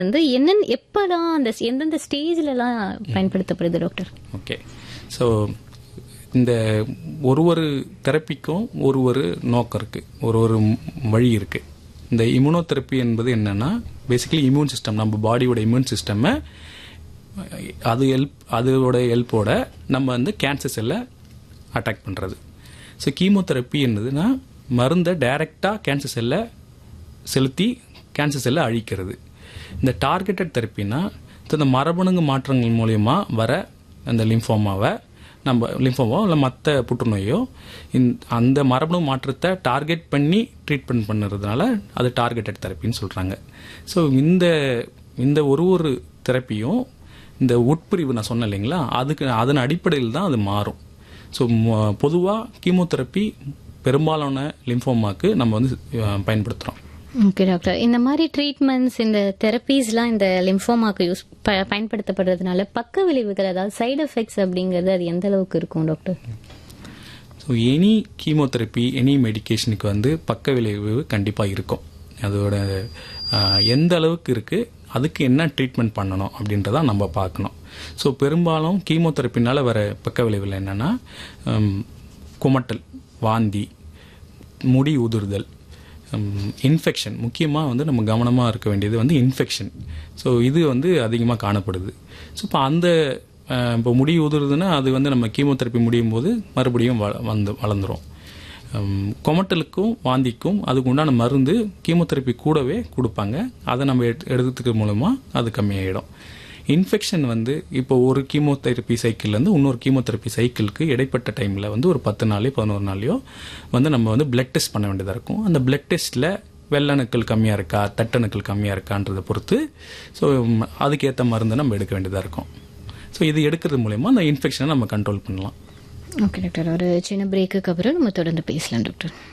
வந்து என்னென்ன எப்பெல்லாம் அந்த எந்தெந்த ஸ்டேஜ்ல எல்லாம் பயன்படுத்தப்படுது டாக்டர் ஓகே ஸோ இந்த ஒரு ஒரு தெரப்பிக்கும் ஒரு ஒரு நோக்கம் இருக்கு ஒரு ஒரு வழி இருக்கு இந்த இம்யூனோதெரப்பி என்பது என்னன்னா பேசிக்கலி இம்யூன் சிஸ்டம் நம்ம பாடியோட இம்யூன் சிஸ்டமை அது ஹெல்ப் அதோட ஹெல்ப்போட நம்ம வந்து கேன்சர் செல்லை அட்டாக் பண்ணுறது ஸோ கீமோதெரப்பி என்னதுன்னா மருந்தை டைரெக்டாக கேன்சர் செல்லை செலுத்தி கேன்சர் செல்லை அழிக்கிறது இந்த டார்கெட்டட் தெரப்பினா இந்த மரபணுங்கு மாற்றங்கள் மூலயமா வர அந்த லிம்ஃபோமாவை நம்ம லிம்ஃபோமோ இல்லை மற்ற புற்றுநோயோ இந்த அந்த மரபணு மாற்றத்தை டார்கெட் பண்ணி ட்ரீட்மெண்ட் பண்ணுறதுனால அது டார்கெட்டட் தெரப்பின்னு சொல்கிறாங்க ஸோ இந்த இந்த ஒரு ஒரு தெரப்பியும் இந்த உட்பிரிவு நான் சொன்னேன் இல்லைங்களா அதுக்கு அதன் அடிப்படையில் தான் அது மாறும் ஸோ பொதுவாக கீமோதெரப்பி பெரும்பாலான லிம்ஃபோமாக்கு நம்ம வந்து அஹ், பயன்படுத்துகிறோம் ஓகே டாக்டர் இந்த மாதிரி ட்ரீட்மெண்ட்ஸ் இந்த தெரப்பீஸ்லாம் இந்த லிம்ஃபோமாக்கு யூஸ் ப- பயன்படுத்தப்படுறதுனால பக்க விளைவுகள் அதாவது சைடு எஃபெக்ட்ஸ் அப்படிங்கிறது அது எந்த அளவுக்கு இருக்கும் doctor so any chemotherapy any மெடிகேஷனுக்கு வந்து பக்க விளைவு கண்டிப்பாக இருக்கும் அதோட ஆஹ், எந்த அளவுக்கு இருக்குது அதுக்கு என்ன ட்ரீட்மெண்ட் பண்ணணும் அப்படின்றத நம்ம பார்க்கணும் ஸோ பெரும்பாலும் கீமோதெரப்பினால வர பக்க விளைவுகள் என்னென்னா குமட்டல் வாந்தி முடி உதிர்தல் இன்ஃபெக்ஷன் முக்கியமாக வந்து நம்ம கவனமாக இருக்க வேண்டியது வந்து இன்ஃபெக்ஷன் ஸோ இது வந்து அதிகமாக காணப்படுது ஸோ இப்போ அந்த அஹ், இப்போ முடி உதிருதுன்னா அது வந்து நம்ம கீமோதெரப்பி முடியும் போது மறுபடியும் வ- வந்து வளர்ந்துரும் ஹம், கொமட்டலுக்கும் வாந்திக்கும் அதுக்கு உண்டான மருந்து கீமோதெரப்பி கூடவே கொடுப்பாங்க அதை நம்ம எடுத்து- எடுத்துக்கிறது மூலமாக அது கம்மியாயிடும் இன்ஃபெக்ஷன் வந்து இப்போ ஒரு கீமோதெரப்பி சைக்கிள்லேருந்து இன்னொரு கீமோதெரப்பி சைக்கிளுக்கு இடைப்பட்ட டைமில் வந்து ஒரு பத்து நாளையோ பதினோரு நாளையோ வந்து நம்ம வந்து பிளட் டெஸ்ட் பண்ண வேண்டியதாக இருக்கும் அந்த பிளட் டெஸ்ட்டில் வெள்ளணுக்கள் கம்மியாக இருக்கா தட்டணுக்கள் கம்மியாக இருக்கான்றதை பொறுத்து ஸோ அதுக்கேற்ற மருந்து நம்ம எடுக்க வேண்டியதாக இருக்கும் ஸோ இது எடுக்கிறது மூலயமா அந்த இன்ஃபெக்ஷனை நம்ம கண்ட்ரோல் பண்ணலாம் ஓகே டாக்டர் ஒரு சின்ன பிரேக்குக்கு அப்புறம் நம்ம தொடர்ந்து பேசலாம் டாக்டர்